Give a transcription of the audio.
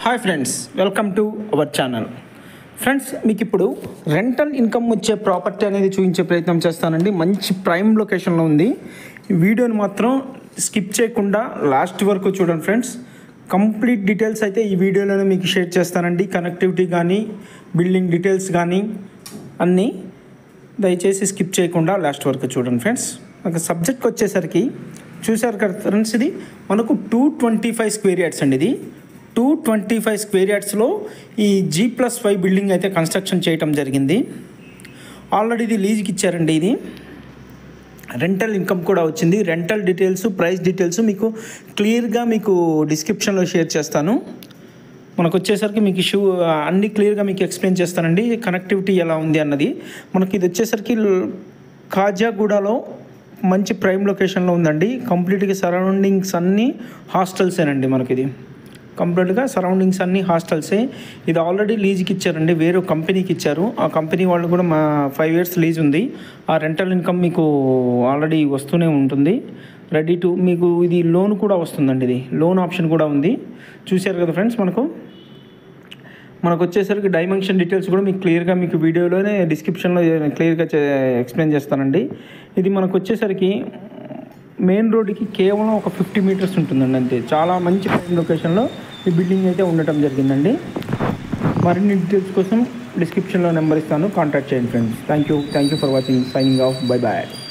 hi friends welcome to our channel friends మీకు ఇప్పుడు rental income వచ్చే ప్రాపర్టీ అనేది చూపించే ప్రయత్నం చేస్తానండి మంచి ప్రైమ్ లొకేషన్లో ఉంది ఈ వీడియోని మాత్రం స్కిప్ చేయకుండా లాస్ట్ వరకు చూడండి ఫ్రెండ్స్ కంప్లీట్ డీటెయిల్స్ అయితే ఈ వీడియోలోనే మీకు షేర్ చేస్తానండి కనెక్టివిటీ కానీ బిల్డింగ్ డీటెయిల్స్ కానీ అన్నీ దయచేసి స్కిప్ చేయకుండా లాస్ట్ వరకు చూడండి ఫ్రెండ్స్ ఒక సబ్జెక్ట్కి వచ్చేసరికి చూశారు కదా ఫ్రెండ్స్ ఇది మనకు two twenty five square yards అండి ఇది టూ ట్వంటీ ఫైవ్ స్క్వేర్ యార్డ్స్లో ఈ జీ ప్లస్ ఫైవ్ బిల్డింగ్ అయితే కన్స్ట్రక్షన్ చేయటం జరిగింది ఆల్రెడీ ఇది లీజ్కి ఇచ్చారండి ఇది రెంటల్ ఇన్కమ్ కూడా వచ్చింది రెంటల్ డీటెయిల్స్ ప్రైస్ డీటెయిల్స్ మీకు క్లియర్గా మీకు డిస్క్రిప్షన్లో షేర్ చేస్తాను మనకు వచ్చేసరికి మీకు ఇష్యూ అన్ని క్లియర్గా మీకు ఎక్స్ప్లెయిన్ చేస్తానండి కనెక్టివిటీ ఎలా ఉంది అన్నది మనకి ఇది వచ్చేసరికి ల్- కాజాగూడలో మంచి ప్రైమ్ లొకేషన్లో ఉందండి కంప్లీట్గా సరౌండింగ్స్ అన్నీ హాస్టల్సేనండి మనకి ఇది కంప్లీట్గా సరౌండింగ్స్ అన్నీ హాస్టల్సే ఇది ఆల్రెడీ లీజ్కి ఇచ్చారండి వేరే కంపెనీకి ఇచ్చారు ఆ కంపెనీ వాళ్ళు కూడా మా ఫైవ్ ఇయర్స్ లీజ్ ఉంది ఆ రెంటల్ ఇన్కమ్ మీకు ఆల్రెడీ వస్తూనే ఉంటుంది రెడీ టు మీకు ఇది లోన్ కూడా వస్తుందండి ఇది లోన్ ఆప్షన్ కూడా ఉంది చూశారు కదా ఫ్రెండ్స్ మనకు మనకు వచ్చేసరికి డైమెన్షన్ డీటెయిల్స్ కూడా మీకు క్లియర్గా మీకు వీడియోలోనే డిస్క్రిప్షన్లో క్లియర్గా ఎక్స్ప్లెయిన్ చేస్తానండి ఇది మనకు వచ్చేసరికి మెయిన్ రోడ్డుకి కేవలం ఒక ఫిఫ్టీ మీటర్స్ ఉంటుందండి అంతే చాలా మంచి ప్రైమ్ లొకేషన్లో ఈ బిల్డింగ్ అయితే ఉండటం జరిగిందండి మరిన్ని డీటెయిల్స్ కోసం డిస్క్రిప్షన్లో నెంబర్ ఇస్తాను కాంటాక్ట్ చేయండి friends thank you thank you for watching signing off bye bye